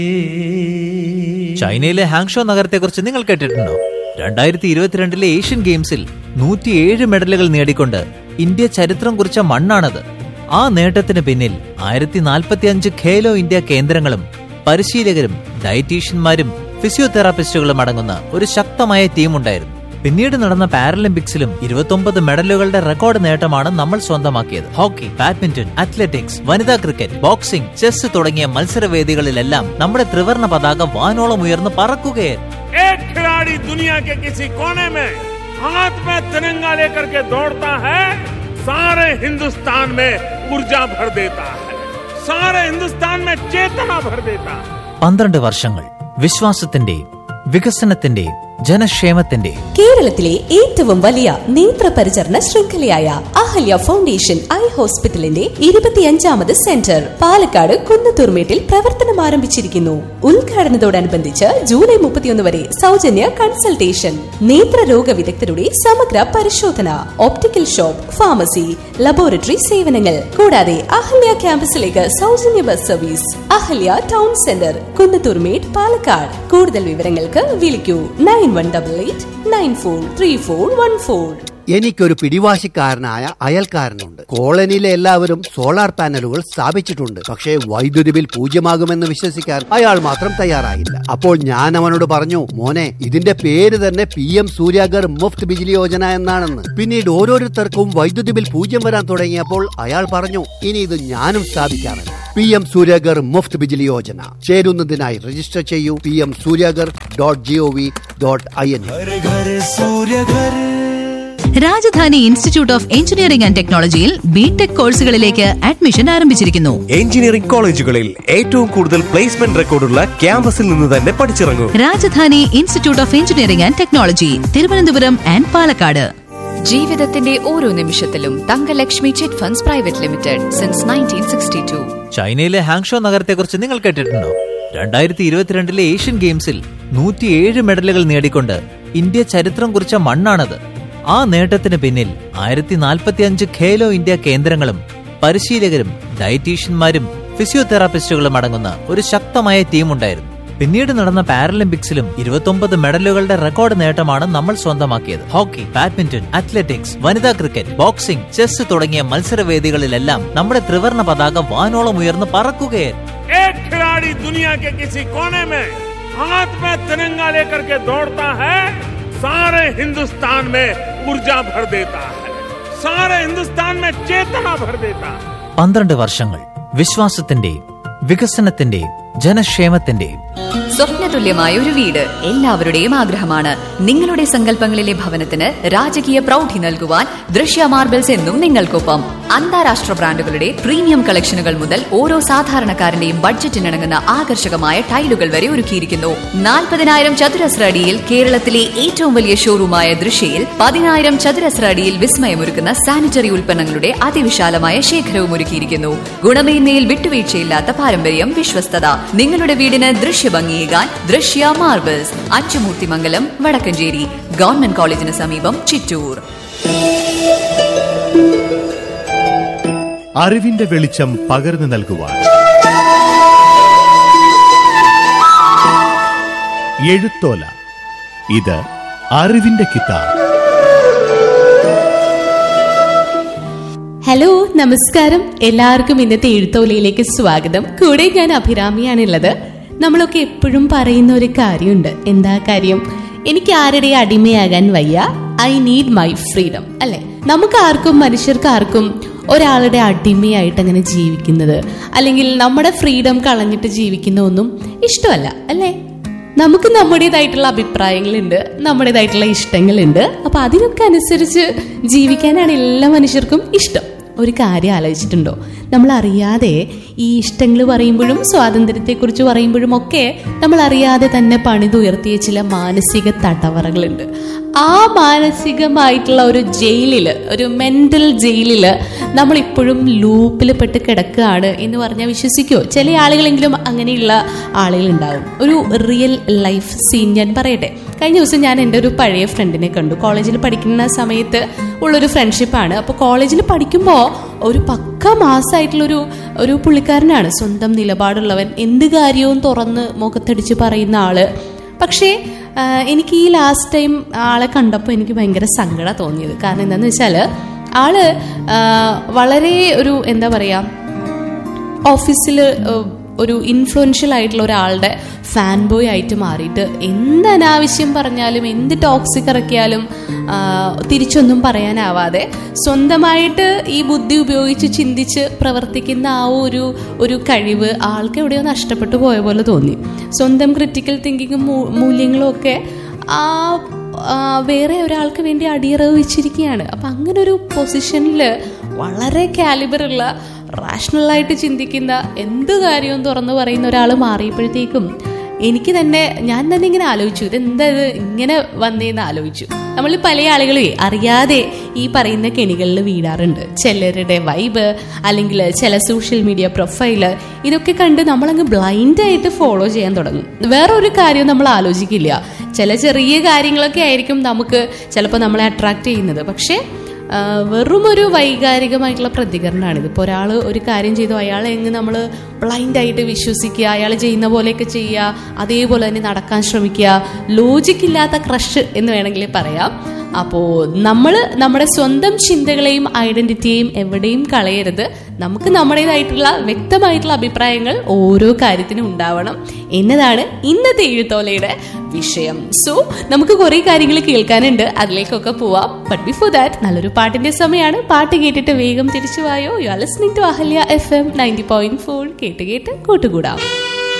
ചൈനയിലെ ഹാങ്ഷോ നഗരത്തെക്കുറിച്ച് നിങ്ങൾ കേട്ടിട്ടുണ്ടോ രണ്ടായിരത്തി ഇരുപത്തിരണ്ടിലെ ഏഷ്യൻ ഗെയിംസിൽ നൂറ്റിയേഴ് മെഡലുകൾ നേടിക്കൊണ്ട് ഇന്ത്യ ചരിത്രം കുറിച്ച മണ്ണാണത് ആ നേട്ടത്തിന് പിന്നിൽ ആയിരത്തി നാൽപ്പത്തി അഞ്ച് ഖേലോ ഇന്ത്യ കേന്ദ്രങ്ങളും പരിശീലകരും ഡയറ്റീഷ്യന്മാരും ഫിസിയോതെറാപ്പിസ്റ്റുകളും അടങ്ങുന്ന ഒരു ശക്തമായ ടീമുണ്ടായിരുന്നു പിന്നീട് നടന്ന പാരലിമ്പിക്സിലും ഇരുപത്തൊമ്പത് മെഡലുകളുടെ റെക്കോർഡ് നേട്ടമാണ് നമ്മൾ സ്വന്തമാക്കിയത് ഹോക്കി ബാഡ്മിന്റൺ അത്ലറ്റിക്സ് വനിതാ ക്രിക്കറ്റ് ബോക്സിംഗ് ചെസ് തുടങ്ങിയ മത്സരവേദികളിലെല്ലാം നമ്മുടെ ത്രിവർണ പതാക വാനോളം ഉയർന്ന് പറക്കുകയായിരുന്നു एक खिलाड़ी दुनिया के किसी कोने में हाथ में तिरंगा लेकर के दौड़ता है सारे हिंदुस्तान में ऊर्जा भर देता है सारे हिंदुस्तान में चेतना भर देता है പന്ത്രണ്ട് വർഷങ്ങൾ വിശ്വാസത്തിന്റെയും വികസനത്തിന്റെയും ജനക്ഷേമത്തിന്റെയും കേരളത്തിലെ ഏറ്റവും വലിയ നേത്രപരിചരണ ശൃംഖലയായ അഹല്യ ഫൗണ്ടേഷൻ ഐ ഹോസ്പിറ്റലിന്റെ ഇരുപത്തിയഞ്ചാമത് സെന്റർ പാലക്കാട് കുന്നത്തൂർമേട്ടിൽ പ്രവർത്തനം ആരംഭിച്ചിരിക്കുന്നു ഉദ്ഘാടനത്തോടനുബന്ധിച്ച് ജൂലൈ മുപ്പത്തിയൊന്ന് വരെ സൗജന്യ കൺസൾട്ടേഷൻ നേത്രരോഗ വിദഗ്ധരുടെ സമഗ്ര പരിശോധന ഓപ്റ്റിക്കൽ ഷോപ്പ് ഫാർമസി ലബോറട്ടറി സേവനങ്ങൾ കൂടാതെ അഹല്യ ക്യാമ്പസിലേക്ക് സൗജന്യ bus service Ahalya town centre Kunnathurmedu Palakkad കൂടുതൽ വിവരങ്ങൾക്ക് വിളിക്കൂ nine one double eight nine four three four one four എനിക്കൊരു പിടിവാശിക്കാരനായ അയൽക്കാരനുണ്ട് കോളനിയിലെ എല്ലാവരും സോളാർ പാനലുകൾ സ്ഥാപിച്ചിട്ടുണ്ട് പക്ഷേ വൈദ്യുതി ബിൽ പൂജ്യമാകുമെന്ന് വിശ്വസിക്കാൻ അയാൾ മാത്രം തയ്യാറായില്ല അപ്പോൾ ഞാൻ അവനോട് പറഞ്ഞു മോനെ ഇതിന്റെ പേര് തന്നെ പി എം സൂര്യാഗർ മുഫ്ത് ബിജിലി യോജന എന്നാണെന്ന് പിന്നീട് ഓരോരുത്തർക്കും വൈദ്യുതി ബിൽ പൂജ്യം വരാൻ തുടങ്ങിയപ്പോൾ അയാൾ പറഞ്ഞു ഇനി ഇത് ഞാനും സ്ഥാപിക്കാറുണ്ട് പി എം സൂര്യാഗർ മുഫ്ത് ബിജിലി യോജന ചേരുന്നതിനായി രജിസ്റ്റർ ചെയ്യൂ P M Surya Ghar dot G O V dot I N Rajadhani institute of engineering and ടെക്നോളജിയിൽ ബിടെക് കോഴ്സുകളിലേക്ക് അഡ്മിഷൻ ആരംഭിച്ചിരിക്കുന്നു എഞ്ചിനീയറിംഗ് കോളേജുകളിൽ ഏറ്റവും കൂടുതൽ പ്ലേസ്മെന്റ് റെക്കോർഡുള്ള ക്യാമ്പസിൽ നിന്ന് തന്നെ പഠിച്ചിറങ്ങൂ Rajadhani institute of engineering and technology Thiruvananthapuram and Palakkad ജീവിതത്തിന്റെ ഓരോ നിമിഷത്തിലും Thankalakshmi chit funds private limited since nineteen sixty two ചൈനയിലെ ഹാങ്ഷോ നഗരത്തെക്കുറിച്ച് നിങ്ങൾ കേട്ടിട്ടുണ്ടോ രണ്ടായിരത്തി ഇരുപത്തിരണ്ടിലെ ഏഷ്യൻ ഗെയിംസിൽ നൂറ്റിയേഴ് മെഡലുകൾ നേടിക്കൊണ്ട് ഇന്ത്യ ചരിത്രം കുറിച്ച മണ്ണാണത് ആ നേട്ടത്തിന് പിന്നിൽ ആയിരത്തി നാൽപ്പത്തി അഞ്ച് ഖേലോ ഇന്ത്യ കേന്ദ്രങ്ങളും പരിശീലകരും ഡയറ്റീഷ്യന്മാരും ഫിസിയോതെറാപ്പിസ്റ്റുകളും അടങ്ങുന്ന ഒരു ശക്തമായ ടീമുണ്ടായിരുന്നു പിന്നീട് നടന്ന പാരലിമ്പിക്സിലും ഇരുപത്തൊമ്പത് മെഡലുകളുടെ റെക്കോർഡ് നേട്ടമാണ് നമ്മൾ സ്വന്തമാക്കിയത് ഹോക്കി ബാഡ്മിന്റൺ അത്ലറ്റിക്സ് വനിതാ ക്രിക്കറ്റ് ബോക്സിംഗ് ചെസ് തുടങ്ങിയ മത്സരവേദികളിലെല്ലാം നമ്മുടെ ത്രിവർണ പതാക വാനോളം ഉയർന്ന് പറക്കുകയായിരുന്നു एक खिलाड़ी दुनिया के किसी कोने में हाथ में तिरंगा लेकर के दौड़ता है सारे हिंदुस्तान में ऊर्जा भर देता है सारे हिंदुस्तान में चेतना भर देता है പന്ത്രണ്ട് വർഷങ്ങൾ വിശ്വാസത്തിന്റെയും വികസനത്തിന്റെയും ജനക്ഷേമത്തിന്റെയും സ്വപ്നതുല്യമായ ഒരു വീട് എല്ലാവരുടെയും ആഗ്രഹമാണ് നിങ്ങളുടെ സങ്കല്പങ്ങളിലെ ഭവനത്തിന് രാജകീയ പ്രൗഢി നൽകുവാൻ ദൃശ്യ മാർബിൾസ് എന്നും നിങ്ങൾക്കൊപ്പം അന്താരാഷ്ട്ര ബ്രാൻഡുകളുടെ പ്രീമിയം കളക്ഷനുകൾ മുതൽ ഓരോ സാധാരണക്കാരന്റെയും ബഡ്ജറ്റിനിണങ്ങുന്ന ആകർഷകമായ ടൈലുകൾ വരെ ഒരുക്കിയിരിക്കുന്നു നാൽപ്പതിനായിരം ചതുരശ്ര അടിയിൽ കേരളത്തിലെ ഏറ്റവും വലിയ ഷോറൂമായ ദൃശ്യയിൽ പതിനായിരം ചതുരശ്ര അടിയിൽ വിസ്മയമൊരുക്കുന്ന സാനിറ്ററി ഉൽപ്പന്നങ്ങളുടെ അതിവിശാലമായ ശേഖരവും ഒരുക്കിയിരിക്കുന്നു ഗുണമേന്മയിൽ വിട്ടുവീഴ്ചയില്ലാത്ത പാരമ്പര്യം വിശ്വസ്തത നിങ്ങളുടെ വീടിന് ദൃശ്യഭംഗിയേകാൻ ദൃശ്യ മാർബിൾസ് അച്ചുമൂർത്തിമംഗലം വടക്കഞ്ചേരി ഗവൺമെന്റ് കോളേജിന് സമീപം ചിറ്റൂർ അറിവിന്റെ വെളിച്ചം പകർന്നു നൽകുവാൻ എഴുത്തോല ഇത് അറിവിന്റെ കിതാബ് ഹലോ നമസ്കാരം എല്ലാവർക്കും ഇന്നത്തെ എഴുത്തോലയിലേക്ക് സ്വാഗതം കൂടെ ഞാൻ അഭിരാമിയാണുള്ളത് നമ്മളൊക്കെ എപ്പോഴും പറയുന്ന ഒരു കാര്യമുണ്ട് എന്താ കാര്യം എനിക്ക് ആരുടെ അടിമയാകാൻ വയ്യ ഐ നീഡ് മൈ ഫ്രീഡം അല്ലെ നമുക്ക് ആർക്കും മനുഷ്യർക്ക് ആർക്കും ഒരാളുടെ അടിമയായിട്ട് അങ്ങനെ ജീവിക്കുന്നത് അല്ലെങ്കിൽ നമ്മുടെ ഫ്രീഡം കളഞ്ഞിട്ട് ജീവിക്കുന്ന ഒന്നും ഇഷ്ടമല്ല അല്ലേ നമുക്ക് നമ്മുടേതായിട്ടുള്ള അഭിപ്രായങ്ങളുണ്ട് നമ്മുടേതായിട്ടുള്ള ഇഷ്ടങ്ങളുണ്ട് അപ്പൊ അതിനൊക്കെ അനുസരിച്ച് ജീവിക്കാനാണ് എല്ലാ മനുഷ്യർക്കും ഇഷ്ടം ഒരു കാര്യം ആലോചിച്ചിട്ടുണ്ടോ നമ്മൾ അറിയാതെ ഈ ഇഷ്ടങ്ങൾ പറയുമ്പോഴും സ്വാതന്ത്ര്യത്തെക്കുറിച്ച് പറയുമ്പോഴും ഒക്കെ നമ്മൾ അറിയാതെ തന്നെ പണിതുയർത്തിയ ചില മാനസിക തടവറകളുണ്ട് ആ മാനസികമായിട്ടുള്ള ഒരു ജയിലില് ഒരു മെന്റൽ ജയിലില് നമ്മൾ ഇപ്പോഴും ലൂപ്പിൽ പെട്ട് കിടക്കുകയാണ് എന്ന് പറഞ്ഞാൽ വിശ്വസിക്കുമോ ചില ആളുകളെങ്കിലും അങ്ങനെയുള്ള ആളുകളുണ്ടാവും ഒരു റിയൽ ലൈഫ് സീൻ ഞാൻ പറയട്ടെ കഴിഞ്ഞ ദിവസം ഞാൻ എൻ്റെ ഒരു പഴയ ഫ്രണ്ടിനെ കണ്ടു കോളേജിൽ പഠിക്കുന്ന സമയത്ത് ഉള്ളൊരു ഫ്രണ്ട്ഷിപ്പാണ് അപ്പോൾ കോളേജിൽ പഠിക്കുമ്പോൾ ഒരു പക്ക മാസമായിട്ടുള്ളൊരു ഒരു പുള്ളിക്കാരനാണ് സ്വന്തം നിലപാടുള്ളവൻ എന്ത് കാര്യവും തുറന്ന് മുഖത്തടിച്ച് പറയുന്ന ആള് പക്ഷേ ആ, എനിക്ക് ഈ ലാസ്റ്റ് ടൈം ആളെ കണ്ടപ്പോൾ എനിക്ക് ഭയങ്കര സങ്കടം തോന്നിയത് കാരണം എന്താണെന്ന് വെച്ചാൽ ആള് ആ, വളരെ ഒരു എന്താ പറയുക ഓഫീസിൽ ഒരു ഇൻഫ്ലുവൻഷ്യൽ ആയിട്ടുള്ള ഒരാളുടെ ഫാൻ ബോയ് ആയിട്ട് മാറിയിട്ട് എന്ത് അനാവശ്യം പറഞ്ഞാലും എന്ത് ടോക്സിക് ഇറക്കിയാലും ആ, തിരിച്ചൊന്നും പറയാനാവാതെ സ്വന്തമായിട്ട് ഈ ബുദ്ധി ഉപയോഗിച്ച് ചിന്തിച്ച് പ്രവർത്തിക്കുന്ന ആ ഒരു ഒരു കഴിവ് ആൾക്ക് എവിടെയോ നഷ്ടപ്പെട്ടു പോയ പോലെ തോന്നി സ്വന്തം ക്രിറ്റിക്കൽ തിങ്കിങ്ങും മൂല്യങ്ങളും ഒക്കെ ആ ആ, വേറെ ഒരാൾക്ക് വേണ്ടി അടിയറവ് വെച്ചിരിക്കുകയാണ് അപ്പം അങ്ങനെ ഒരു പൊസിഷനിൽ വളരെ കാലിബറുള്ള റാഷണലായിട്ട് ചിന്തിക്കുന്ന എന്ത് കാര്യവും തുറന്നു പറയുന്ന ഒരാൾ മാറിയപ്പോഴത്തേക്കും എനിക്ക് തന്നെ ഞാൻ തന്നെ ഇങ്ങനെ ആലോചിച്ചു ഇതെന്താ ഇത് ഇങ്ങനെ വന്നേന്ന് ആലോചിച്ചു നമ്മൾ പല ആളുകളെ അറിയാതെ ഈ പറയുന്ന കെണികളിൽ വീഴാറുണ്ട് ചിലരുടെ വൈബ് അല്ലെങ്കിൽ ചില സോഷ്യൽ മീഡിയ പ്രൊഫൈല് ഇതൊക്കെ കണ്ട് നമ്മളങ്ങ് ബ്ലൈൻഡ് ആയിട്ട് ഫോളോ ചെയ്യാൻ തുടങ്ങും വേറൊരു കാര്യം നമ്മൾ ആലോചിക്കില്ല ചില ചെറിയ കാര്യങ്ങളൊക്കെ ആയിരിക്കും നമുക്ക് ചിലപ്പോൾ നമ്മളെ അട്രാക്ട് ചെയ്യുന്നത് പക്ഷേ ആ, വെറും ഒരു വൈകാരികമായിട്ടുള്ള പ്രതികരണമാണ് ഇതിപ്പോൾ ഒരാൾ ഒരു കാര്യം ചെയ്തു അയാളെ എങ്ങ് നമ്മൾ ബ്ലൈൻഡായിട്ട് വിശ്വസിക്കുക അയാൾ ചെയ്യുന്ന പോലെയൊക്കെ ചെയ്യുക അതേപോലെ തന്നെ നടക്കാൻ ശ്രമിക്കുക ലോജിക്കില്ലാത്ത ക്രഷ് എന്ന് വേണമെങ്കിൽ പറയാം അപ്പോൾ നമ്മൾ നമ്മുടെ സ്വന്തം ചിന്തകളെയും ഐഡന്റിറ്റിയെയും എവിടെയും കളയരുത് നമുക്ക് നമ്മുടേതായിട്ടുള്ള വ്യക്തമായിട്ടുള്ള അഭിപ്രായങ്ങൾ ഓരോ കാര്യത്തിനും ഉണ്ടാവണം എന്നതാണ് ഇന്നത്തെ എഴുത്തോലയുടെ വിഷയം സോ നമുക്ക് കുറെ കാര്യങ്ങൾ കേൾക്കാനുണ്ട് അതിലേക്കൊക്കെ പോവാം ബട്ട് ബിഫോർ ദാറ്റ് നല്ലൊരു പാട്ടിന്റെ സമയമാണ് പാട്ട് കേട്ടിട്ട് വേഗം തിരിച്ചു വായോ you are listening to Ahalya F M ninety point four കേട്ട് കേട്ട് കൂട്ടുകൂടാം